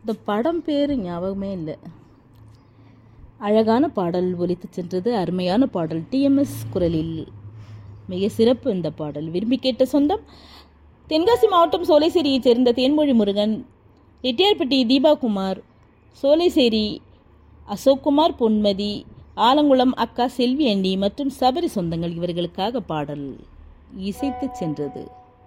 இந்த படம் பேர் ஞாபகமே இல்லை அழகான பாடல் ஒலித்து சென்றது அருமையான பாடல் டிஎம்எஸ் குரலில் மிக சிறப்பு இந்த பாடல் விரும்பி கேட்ட சொந்தம் தென்காசி மாவட்டம் சோலைசேரியைச் சேர்ந்த தேன்மொழி முருகன் ரெட்டியார்பட்டி தீபாகுமார் சோலைசேரி அசோக்குமார் பொன்மதி ஆலங்குளம் அக்கா செல்வி அண்ணி மற்றும் சபரி சொந்தங்கள் இவர்களுக்காக பாடல் இசைத்து சென்றது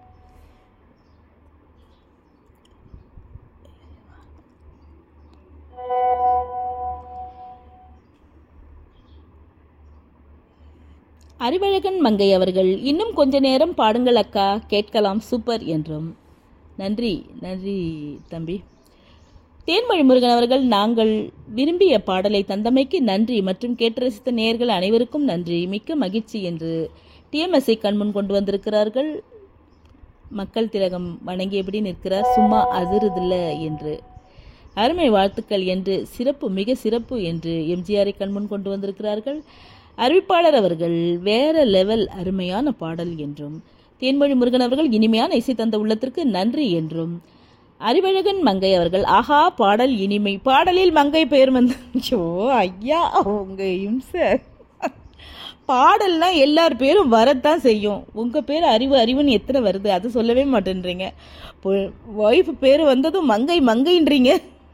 அறிவழகன் மங்கை அவர்கள் இன்னும் கொஞ்ச நேரம் பாடுங்கள் அக்கா கேட்கலாம் சூப்பர் என்றும் நன்றி நன்றி தம்பி தேன்மொழி முருகன் அவர்கள் நாங்கள் விரும்பிய பாடலை தந்தமைக்கு நன்றி மற்றும் கேட்டு ரசித்த நேயர்கள் அனைவருக்கும் நன்றி மிக்க மகிழ்ச்சி என்று டிஎம்எஸ்ஐ கண்முன் கொண்டு வந்திருக்கிறார்கள் மக்கள் திலகம் வணங்கியபடி நிற்கிறார் சும்மா அதிருதில்ல என்று அருமை வாழ்த்துக்கள் என்று சிறப்பு மிக சிறப்பு என்று எம்ஜிஆரை கண்முன் கொண்டு வந்திருக்கிறார்கள் அறிவிப்பாளர் அவர்கள் வேற லெவல் அருமையான பாடல் என்றும் தேன்மொழி முருகன் அவர்கள் இனிமையான இசை தந்த உள்ளத்திற்கு நன்றி என்றும் அறிவழகன் மங்கை அவர்கள் ஆஹா பாடல் இனிமை பாடலில் மங்கை பெயர் வந்து ஐயோ ஐயா உங்க இம்சை பாடல்லாம் எல்லார் பேரும் வரத்தான் செய்யும் உங்கள் பேர் அறிவு அறிவுன்னு எத்தனை வருது அது சொல்லவே மாட்டேன்றீங்க ஒய்ஃப் பேர் வந்ததும் மங்கை மங்கைன்றீங்க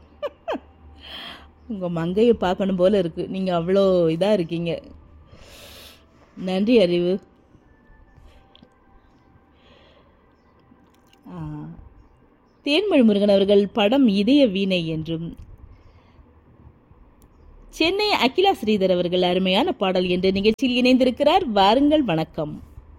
உங்கள் மங்கையை பார்க்கணும் போல இருக்கு நீங்கள் அவ்வளோ இதாக இருக்கீங்க நன்றி அறிவு ஆ, தேன்மொழி முருகன் அவர்கள் படம் இதய வீணை என்றும் சென்னை அகிலா ஸ்ரீதர் அவர்கள் அருமையான பாடல் என்று நிகழ்ச்சியில் இணைந்திருக்கிறார் வாருங்கள் வணக்கம்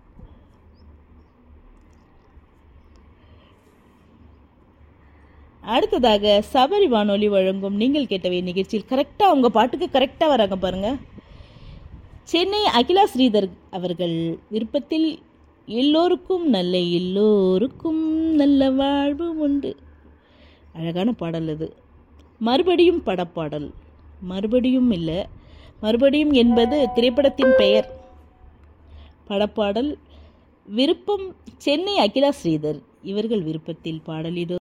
அடுத்ததாக சபரி வானொலி வழங்கும் நீங்கள் கேட்டவை நிகழ்ச்சியில் கரெக்டாக உங்கள் பாட்டுக்கு கரெக்டாக வராங்க பாருங்க சென்னை அகிலா ஸ்ரீதர் அவர்கள் விருப்பத்தில் எல்லோருக்கும் நல்ல எல்லோருக்கும் நல்ல வாழ்வு உண்டு அழகான பாடல் இது மறுபடியும் படப்பாடல் மறுபடியும் இல்லை மறுபடியும் என்பது திரைப்படத்தின் பெயர் படப்பாடல் விருப்பம் சென்னை அகிலா ஸ்ரீதர் இவர்கள் விருப்பத்தில் பாடல் இதோ